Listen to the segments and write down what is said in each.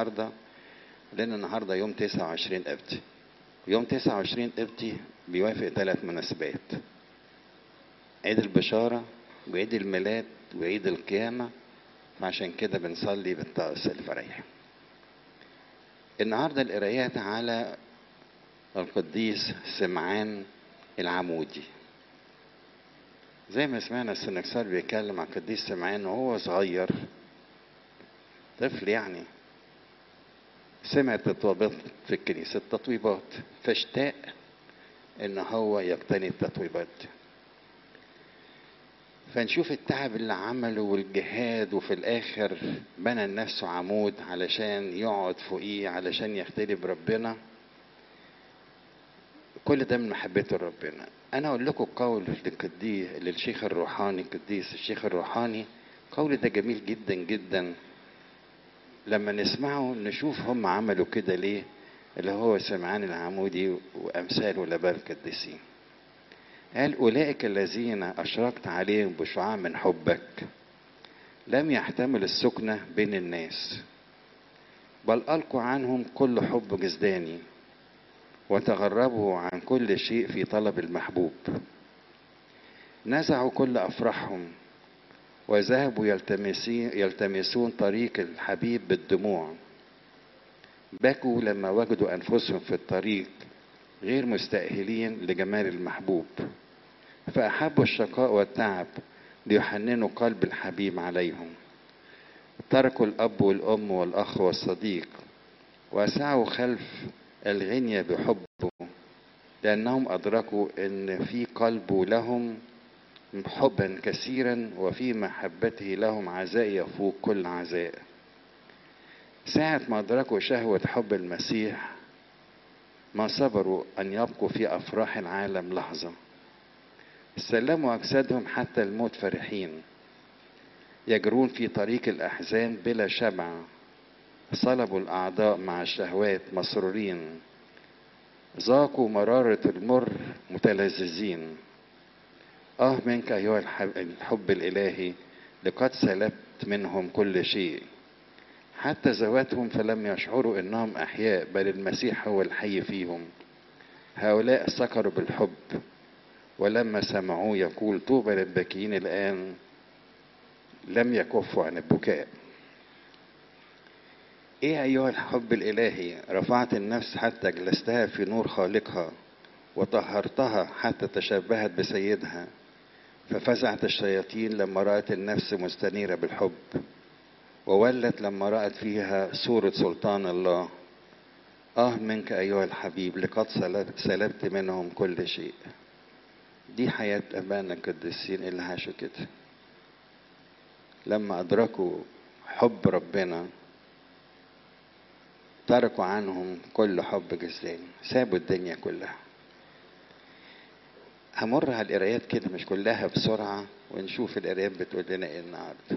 النهاردة لأن النهاردة يوم 29 قبطي يوم 29 قبطي بيوافق ثلاث مناسبات عيد البشارة وعيد الميلاد وعيد القيامة فعشان كده بنصلي بالطقس الفريح النهاردة القرايات على القديس سمعان العمودي زي ما سمعنا السنكسار بيتكلم عن القديس سمعان وهو صغير طفل يعني سمع التطويبات في الكنيسة التطويبات فاشتاق ان هو يقتني التطويبات دي فنشوف التعب اللي عمله والجهاد وفي الاخر بنى لنفسه عمود علشان يقعد فوقيه علشان يختلي بربنا كل ده من محبته لربنا انا اقول لكم قول للقديس للشيخ الروحاني القديس الشيخ الروحاني قول ده جميل جدا جدا لما نسمعه نشوف هم عملوا كده ليه اللي هو سمعان العمودي وامثاله لبال القديسين قال أولئك الذين أشرقت عليهم بشعاع من حبك لم يحتمل السكنة بين الناس بل ألقوا عنهم كل حب جسداني وتغربوا عن كل شيء في طلب المحبوب نزعوا كل أفراحهم وذهبوا يلتمسون طريق الحبيب بالدموع بكوا لما وجدوا أنفسهم في الطريق غير مستأهلين لجمال المحبوب فأحبوا الشقاء والتعب ليحننوا قلب الحبيب عليهم تركوا الأب والأم والأخ والصديق وسعوا خلف الغنية بحبه لأنهم أدركوا أن في قلبه لهم حبا كثيرا وفي محبته لهم عزاء يفوق كل عزاء ساعة ما أدركوا شهوة حب المسيح ما صبروا أن يبقوا في أفراح العالم لحظة سلموا أجسادهم حتى الموت فرحين يجرون في طريق الأحزان بلا شبع صلبوا الأعضاء مع الشهوات مسرورين ذاقوا مرارة المر متلذذين آه منك أيها الحب الإلهي لقد سلبت منهم كل شيء حتى ذواتهم فلم يشعروا انهم احياء بل المسيح هو الحي فيهم هؤلاء سكروا بالحب ولما سمعوه يقول طوبى للباكيين الان لم يكفوا عن البكاء ايه ايها الحب الالهي رفعت النفس حتى جلستها في نور خالقها وطهرتها حتى تشبهت بسيدها ففزعت الشياطين لما رأت النفس مستنيرة بالحب وولت لما رأت فيها صورة سلطان الله آه منك أيها الحبيب لقد سلبت منهم كل شيء دي حياة أبانا القديسين اللي عاشوا كده لما أدركوا حب ربنا تركوا عنهم كل حب جسداني سابوا الدنيا كلها همر على القرايات كده مش كلها بسرعة ونشوف القرايات بتقول لنا ايه النهارده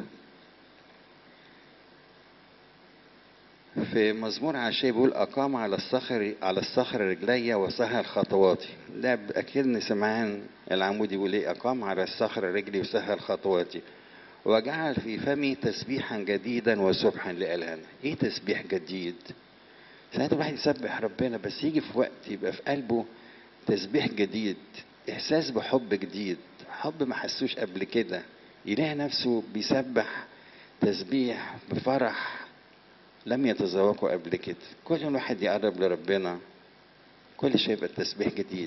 في مزمور عشية بيقول أقام على الصخر على الصخر رجلي وسهل خطواتي ده أكيد سمعان العمودي بيقول إيه أقام على الصخر رجلي وسهل خطواتي وجعل في فمي تسبيحا جديدا وسبحا لإلهنا إيه تسبيح جديد؟ ساعات الواحد يسبح ربنا بس يجي في وقت يبقى في قلبه تسبيح جديد إحساس بحب جديد حب ما حسوش قبل كده يلاقي نفسه بيسبح تسبيح بفرح لم يتذوقوا قبل كده كل واحد يقرب لربنا كل شيء يبقى التسبيح جديد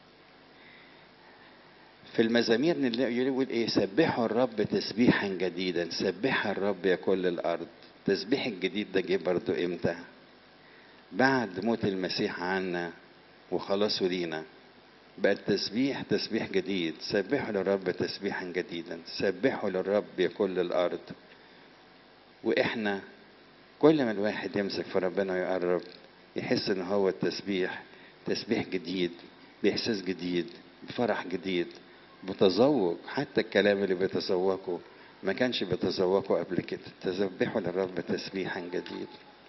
في المزامير يقول ايه سبحوا الرب تسبيحا جديدا سبح الرب يا كل الارض التسبيح الجديد ده جه برضه امتى بعد موت المسيح عنا وخلاصه لينا بقى التسبيح تسبيح جديد سبحوا للرب تسبيحا جديدا سبحوا للرب يا كل الارض واحنا كل ما الواحد يمسك في ربنا ويقرب يحس ان هو التسبيح تسبيح جديد باحساس جديد بفرح جديد بتذوق حتى الكلام اللي بيتذوقه ما كانش بيتذوقه قبل كده تسبحوا للرب تسبيحا جديد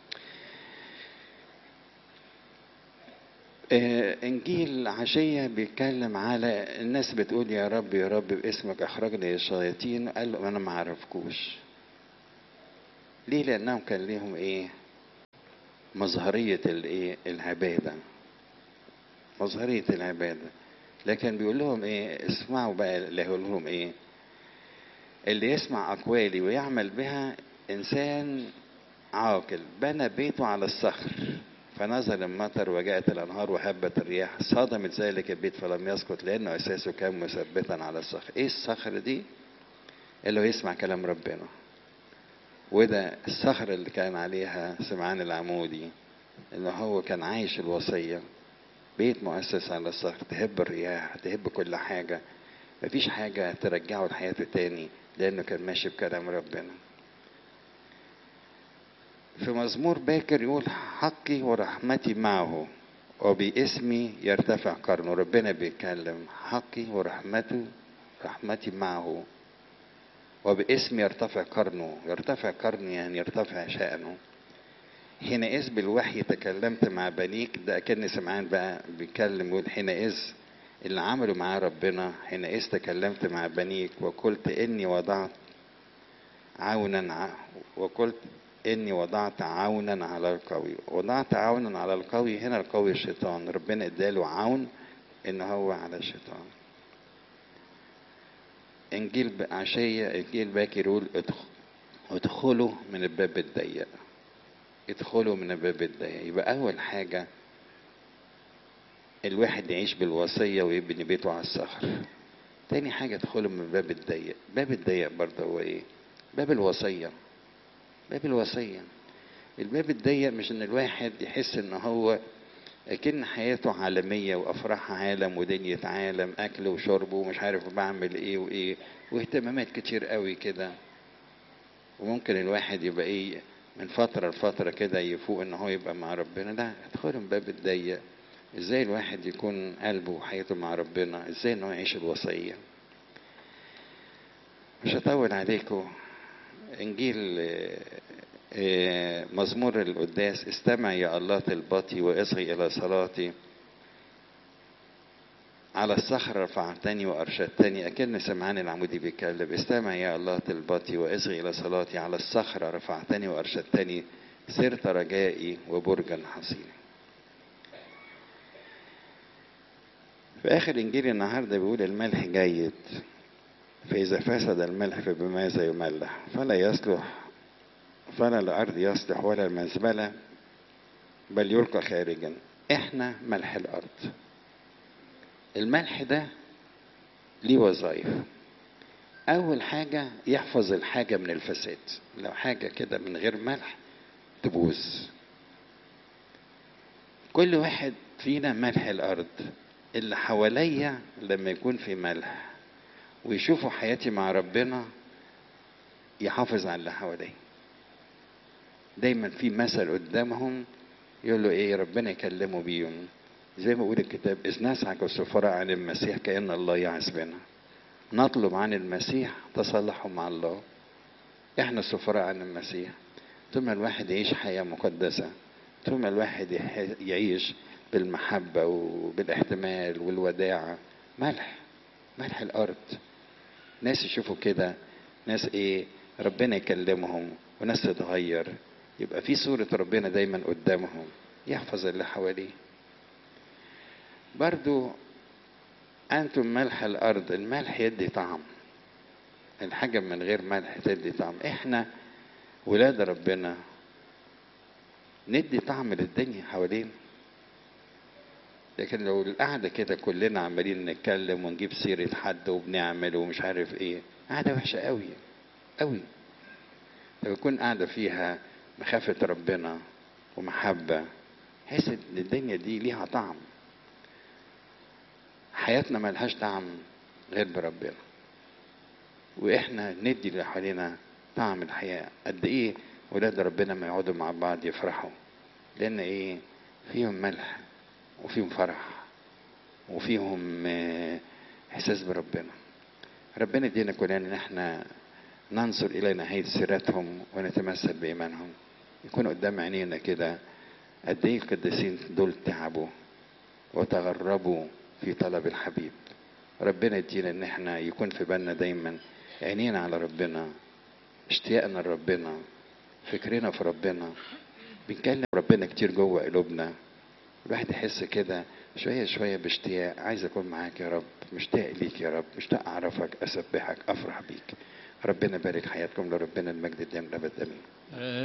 آه انجيل عشيه بيتكلم على الناس بتقول يا رب يا رب باسمك اخرجني الشياطين قال له انا ما اعرفكوش ليه لانهم كان ليهم ايه مظهرية الايه العبادة مظهرية العبادة لكن بيقول لهم ايه اسمعوا بقى اللي هيقول لهم ايه اللي يسمع اقوالي ويعمل بها انسان عاقل بنى بيته على الصخر فنزل المطر وجاءت الانهار وهبت الرياح صدمت ذلك البيت فلم يسقط لانه اساسه كان مثبتا على الصخر ايه الصخر دي اللي هو يسمع كلام ربنا وده الصخر اللي كان عليها سمعان العمودي انه هو كان عايش الوصيه بيت مؤسس على الصخر تهب الرياح تهب كل حاجه مفيش حاجه ترجعه لحياته تاني لانه كان ماشي بكلام ربنا في مزمور باكر يقول حقي ورحمتي معه وباسمي يرتفع قرنه ربنا بيتكلم حقي ورحمته رحمتي معه وباسمي يرتفع قرنه يرتفع قرنه يعني يرتفع شأنه حينئذ بالوحي تكلمت مع بنيك ده كان سمعان بقى بيتكلم يقول حينئذ اللي عملوا معاه ربنا حينئذ تكلمت مع بنيك وقلت اني وضعت عونا وقلت اني وضعت عونا على القوي وضعت عونا على القوي هنا القوي الشيطان ربنا اداله عون ان هو على الشيطان انجيل عشية انجيل باكر يقول ادخلوا من الباب الضيق ادخلوا من الباب الضيق يبقى اول حاجة الواحد يعيش بالوصية ويبني بيته على الصخر تاني حاجة ادخلوا من الباب الضيق باب الضيق برضه هو ايه باب الوصية باب الوصية الباب الضيق مش ان الواحد يحس ان هو اكن حياته عالمية وافراحها عالم ودنيا عالم اكل وشرب ومش عارف بعمل ايه وايه واهتمامات كتير قوي كده وممكن الواحد يبقى ايه من فترة لفترة كده يفوق ان هو يبقى مع ربنا لا ادخلوا من باب الضيق ازاي الواحد يكون قلبه وحياته مع ربنا ازاي ان هو يعيش الوصية مش هطول عليكم انجيل مزمور القداس استمع يا الله طلبتي واصغي الى صلاتي على الصخر رفعتني وارشدتني اكن سمعان العمودي بيتكلم استمع يا الله طلبتي واصغي الى صلاتي على الصخر رفعتني وارشدتني سرت رجائي وبرجا حصينا في اخر انجيل النهارده بيقول الملح جيد فإذا فسد الملح فبماذا يملح فلا يصلح فلا الأرض يصلح ولا المزبلة بل يلقى خارجا احنا ملح الأرض الملح ده ليه وظائف أول حاجة يحفظ الحاجة من الفساد لو حاجة كده من غير ملح تبوظ كل واحد فينا ملح الأرض اللي حواليا لما يكون في ملح ويشوفوا حياتي مع ربنا يحافظ على اللي حواليه دايما في مثل قدامهم يقول له ايه ربنا يكلمه بيهم زي ما بيقول الكتاب اذ نسعك السفراء عن المسيح كان الله يعز بنا نطلب عن المسيح تصالحوا مع الله احنا السفراء عن المسيح ثم الواحد يعيش حياه مقدسه ثم الواحد يعيش بالمحبه وبالاحتمال والوداعه ملح ملح الارض ناس يشوفوا كده ناس ايه ربنا يكلمهم وناس تتغير يبقى في صورة ربنا دايما قدامهم يحفظ اللي حواليه برضو أنتم ملح الأرض الملح يدي طعم الحاجة من غير ملح تدي طعم إحنا ولاد ربنا ندي طعم للدنيا حوالينا لكن لو القعدة كده كلنا عمالين نتكلم ونجيب سيرة حد وبنعمل ومش عارف ايه قعدة وحشة قوي قوي لو يكون قاعدة فيها مخافة ربنا ومحبة حس ان الدنيا دي ليها طعم حياتنا ملهاش طعم غير بربنا واحنا ندي اللي حوالينا طعم الحياة قد ايه ولاد ربنا ما يقعدوا مع بعض يفرحوا لان ايه فيهم ملح وفيهم فرح وفيهم احساس بربنا ربنا يدينا كلنا ان احنا ننظر الى نهايه سيرتهم ونتمثل بايمانهم يكون قدام عينينا كده قد ايه القديسين دول تعبوا وتغربوا في طلب الحبيب ربنا يدينا ان احنا يكون في بالنا دايما عينينا على ربنا اشتياقنا لربنا فكرنا في ربنا بنكلم ربنا ربنا كتير جوه قلوبنا الواحد يحس كده شوية شوية باشتياق عايز أكون معاك يا رب مشتاق ليك يا رب مشتاق أعرفك أسبحك أفرح بيك ربنا يبارك حياتكم لربنا المجد الدائم الأبد آمين